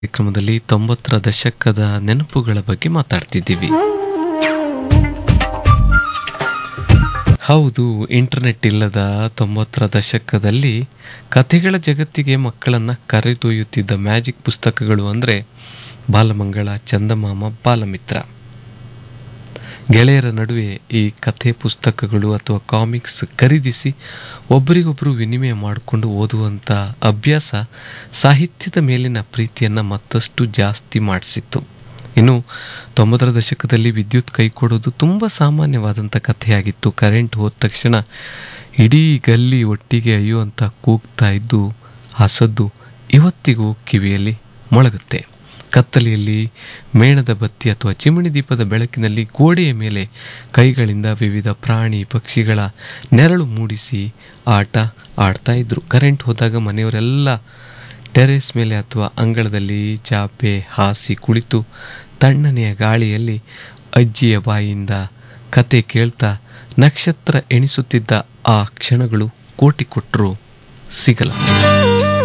ಕಾರ್ಯಕ್ರಮದಲ್ಲಿ ತೊಂಬತ್ತರ ದಶಕದ ನೆನಪುಗಳ ಬಗ್ಗೆ ಮಾತಾಡ್ತಿದ್ದೀವಿ ಹೌದು ಇಂಟರ್ನೆಟ್ ಇಲ್ಲದ ತೊಂಬತ್ತರ ದಶಕದಲ್ಲಿ ಕಥೆಗಳ ಜಗತ್ತಿಗೆ ಮಕ್ಕಳನ್ನ ಕರೆದೊಯ್ಯುತ್ತಿದ್ದ ಮ್ಯಾಜಿಕ್ ಪುಸ್ತಕಗಳು ಅಂದ್ರೆ ಬಾಲಮಂಗಳ ಚಂದಮಾಮ ಬಾಲಮಿತ್ರ ಗೆಳೆಯರ ನಡುವೆ ಈ ಕಥೆ ಪುಸ್ತಕಗಳು ಅಥವಾ ಕಾಮಿಕ್ಸ್ ಖರೀದಿಸಿ ಒಬ್ಬರಿಗೊಬ್ಬರು ವಿನಿಮಯ ಮಾಡಿಕೊಂಡು ಓದುವಂಥ ಅಭ್ಯಾಸ ಸಾಹಿತ್ಯದ ಮೇಲಿನ ಪ್ರೀತಿಯನ್ನು ಮತ್ತಷ್ಟು ಜಾಸ್ತಿ ಮಾಡಿಸಿತ್ತು ಇನ್ನು ತೊಂಬತ್ತರ ದಶಕದಲ್ಲಿ ವಿದ್ಯುತ್ ಕೈಕೊಡೋದು ತುಂಬ ಸಾಮಾನ್ಯವಾದಂಥ ಕಥೆಯಾಗಿತ್ತು ಕರೆಂಟ್ ಹೋದ ತಕ್ಷಣ ಇಡೀ ಗಲ್ಲಿ ಒಟ್ಟಿಗೆ ಅಯ್ಯೋ ಅಂತ ಕೂಗ್ತಾ ಇದ್ದು ಆ ಸದ್ದು ಇವತ್ತಿಗೂ ಕಿವಿಯಲ್ಲಿ ಮೊಳಗುತ್ತೆ ಕತ್ತಲೆಯಲ್ಲಿ ಮೇಣದ ಬತ್ತಿ ಅಥವಾ ಚಿಮಣಿ ದೀಪದ ಬೆಳಕಿನಲ್ಲಿ ಗೋಡೆಯ ಮೇಲೆ ಕೈಗಳಿಂದ ವಿವಿಧ ಪ್ರಾಣಿ ಪಕ್ಷಿಗಳ ನೆರಳು ಮೂಡಿಸಿ ಆಟ ಆಡ್ತಾ ಇದ್ರು ಕರೆಂಟ್ ಹೋದಾಗ ಮನೆಯವರೆಲ್ಲ ಟೆರೆಸ್ ಮೇಲೆ ಅಥವಾ ಅಂಗಳದಲ್ಲಿ ಚಾಪೆ ಹಾಸಿ ಕುಳಿತು ತಣ್ಣನೆಯ ಗಾಳಿಯಲ್ಲಿ ಅಜ್ಜಿಯ ಬಾಯಿಯಿಂದ ಕತೆ ಕೇಳ್ತಾ ನಕ್ಷತ್ರ ಎಣಿಸುತ್ತಿದ್ದ ಆ ಕ್ಷಣಗಳು ಕೋಟಿ ಕೊಟ್ಟರು ಸಿಗಲ್ಲ